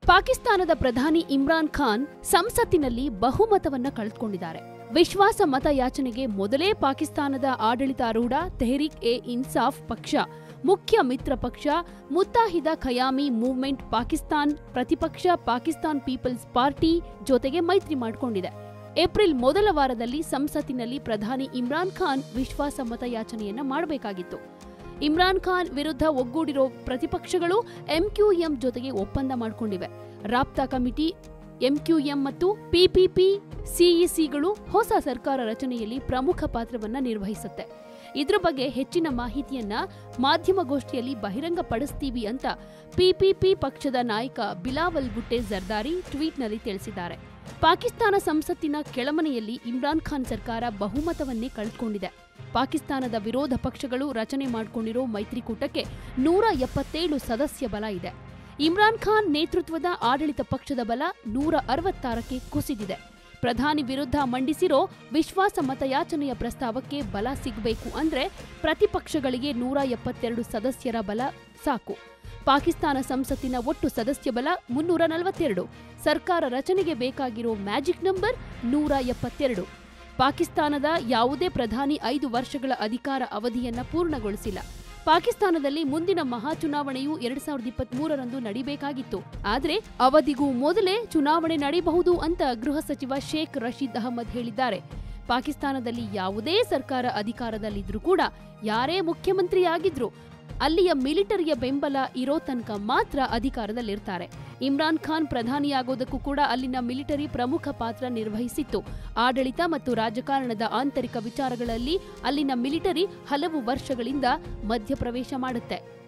ಪಾಕಿಸ್ತಾನದ ಪ್ರಧಾನಿ ಇಮ್ರಾನ್ ಖಾನ್ ಸಂಸತ್ತಿನಲ್ಲಿ ಬಹುಮತವನ್ನ ಕಳೆದುಕೊಂಡಿದ್ದಾರೆ ವಿಶ್ವಾಸ ಮತ ಯಾಚನೆಗೆ ಮೊದಲೇ ಪಾಕಿಸ್ತಾನದ ಆಡಳಿತಾರೂಢ ತೆಹರೀಕ್ ಎ ಇನ್ಸಾಫ್ ಪಕ್ಷ ಮುಖ್ಯ ಮಿತ್ರ ಪಕ್ಷ ಮುತ್ತಾಹಿದ ಖಯಾಮಿ ಮೂವ್ಮೆಂಟ್ ಪಾಕಿಸ್ತಾನ್ ಪ್ರತಿಪಕ್ಷ ಪಾಕಿಸ್ತಾನ್ ಪೀಪಲ್ಸ್ ಪಾರ್ಟಿ ಜೊತೆಗೆ ಮೈತ್ರಿ ಮಾಡಿಕೊಂಡಿದೆ ಏಪ್ರಿಲ್ ಮೊದಲ ವಾರದಲ್ಲಿ ಸಂಸತ್ತಿನಲ್ಲಿ ಪ್ರಧಾನಿ ಇಮ್ರಾನ್ ಖಾನ್ ವಿಶ್ವಾಸ ಮತ ಯಾಚನೆಯನ್ನ ಮಾಡಬೇಕಾಗಿತ್ತು ಇಮ್ರಾನ್ ಖಾನ್ ವಿರುದ್ಧ ಒಗ್ಗೂಡಿರೋ ಪ್ರತಿಪಕ್ಷಗಳು ಎಂಕ್ಯೂಎಂ ಜೊತೆಗೆ ಒಪ್ಪಂದ ಮಾಡಿಕೊಂಡಿವೆ ರಾಪ್ತಾ ಕಮಿಟಿ ಎಂಕ್ಯೂಎಂ ಮತ್ತು ಪಿಪಿಪಿ ಸಿಇಸಿಗಳು ಹೊಸ ಸರ್ಕಾರ ರಚನೆಯಲ್ಲಿ ಪ್ರಮುಖ ಪಾತ್ರವನ್ನ ನಿರ್ವಹಿಸುತ್ತೆ ಇದ್ರ ಬಗ್ಗೆ ಹೆಚ್ಚಿನ ಮಾಹಿತಿಯನ್ನ ಮಾಧ್ಯಮಗೋಷ್ಠಿಯಲ್ಲಿ ಬಹಿರಂಗಪಡಿಸ್ತೀವಿ ಅಂತ ಪಿಪಿಪಿ ಪಕ್ಷದ ನಾಯಕ ಬಿಲಾವಲ್ ಭುಟ್ಟೆ ಜರ್ದಾರಿ ಟ್ವೀಟ್ನಲ್ಲಿ ತಿಳಿಸಿದ್ದಾರೆ ಪಾಕಿಸ್ತಾನ ಸಂಸತ್ತಿನ ಕೆಳಮನೆಯಲ್ಲಿ ಇಮ್ರಾನ್ ಖಾನ್ ಸರ್ಕಾರ ಬಹುಮತವನ್ನೇ ಕಳೆದುಕೊಂಡಿದೆ ಪಾಕಿಸ್ತಾನದ ವಿರೋಧ ಪಕ್ಷಗಳು ರಚನೆ ಮಾಡಿಕೊಂಡಿರೋ ಮೈತ್ರಿಕೂಟಕ್ಕೆ ನೂರ ಎಪ್ಪತ್ತೇಳು ಸದಸ್ಯ ಬಲ ಇದೆ ಇಮ್ರಾನ್ ಖಾನ್ ನೇತೃತ್ವದ ಆಡಳಿತ ಪಕ್ಷದ ಬಲ ನೂರ ಅರವತ್ತಾರಕ್ಕೆ ಕುಸಿದಿದೆ ಪ್ರಧಾನಿ ವಿರುದ್ಧ ಮಂಡಿಸಿರೋ ವಿಶ್ವಾಸ ಮತಯಾಚನೆಯ ಪ್ರಸ್ತಾವಕ್ಕೆ ಬಲ ಸಿಗಬೇಕು ಅಂದ್ರೆ ಪ್ರತಿಪಕ್ಷಗಳಿಗೆ ನೂರ ಎಪ್ಪತ್ತೆರಡು ಸದಸ್ಯರ ಬಲ ಸಾಕು ಪಾಕಿಸ್ತಾನ ಸಂಸತ್ತಿನ ಒಟ್ಟು ಸದಸ್ಯ ಬಲ ಮುನ್ನೂರ ನಲವತ್ತೆರಡು ಸರ್ಕಾರ ರಚನೆಗೆ ಬೇಕಾಗಿರೋ ಮ್ಯಾಜಿಕ್ ನಂಬರ್ ನೂರ ಎಪ್ಪತ್ತೆರಡು ಪಾಕಿಸ್ತಾನದ ಯಾವುದೇ ಪ್ರಧಾನಿ ಐದು ವರ್ಷಗಳ ಅಧಿಕಾರ ಅವಧಿಯನ್ನ ಪೂರ್ಣಗೊಳಿಸಿಲ್ಲ ಪಾಕಿಸ್ತಾನದಲ್ಲಿ ಮುಂದಿನ ಮಹಾಚುನಾವಣೆಯು ಎರಡ್ ಸಾವಿರದ ಇಪ್ಪತ್ತ್ ಮೂರರಂದು ನಡಿಬೇಕಾಗಿತ್ತು ಆದ್ರೆ ಅವಧಿಗೂ ಮೊದಲೇ ಚುನಾವಣೆ ನಡೆಯಬಹುದು ಅಂತ ಗೃಹ ಸಚಿವ ಶೇಖ್ ರಶೀದ್ ಅಹಮದ್ ಹೇಳಿದ್ದಾರೆ ಪಾಕಿಸ್ತಾನದಲ್ಲಿ ಯಾವುದೇ ಸರ್ಕಾರ ಅಧಿಕಾರದಲ್ಲಿದ್ರೂ ಕೂಡ ಯಾರೇ ಮುಖ್ಯಮಂತ್ರಿಯಾಗಿದ್ರು ಅಲ್ಲಿಯ ಮಿಲಿಟರಿಯ ಬೆಂಬಲ ಇರೋ ತನಕ ಮಾತ್ರ ಅಧಿಕಾರದಲ್ಲಿರ್ತಾರೆ ಇಮ್ರಾನ್ ಖಾನ್ ಪ್ರಧಾನಿಯಾಗೋದಕ್ಕೂ ಕೂಡ ಅಲ್ಲಿನ ಮಿಲಿಟರಿ ಪ್ರಮುಖ ಪಾತ್ರ ನಿರ್ವಹಿಸಿತ್ತು ಆಡಳಿತ ಮತ್ತು ರಾಜಕಾರಣದ ಆಂತರಿಕ ವಿಚಾರಗಳಲ್ಲಿ ಅಲ್ಲಿನ ಮಿಲಿಟರಿ ಹಲವು ವರ್ಷಗಳಿಂದ ಮಧ್ಯಪ್ರವೇಶ ಮಾಡುತ್ತೆ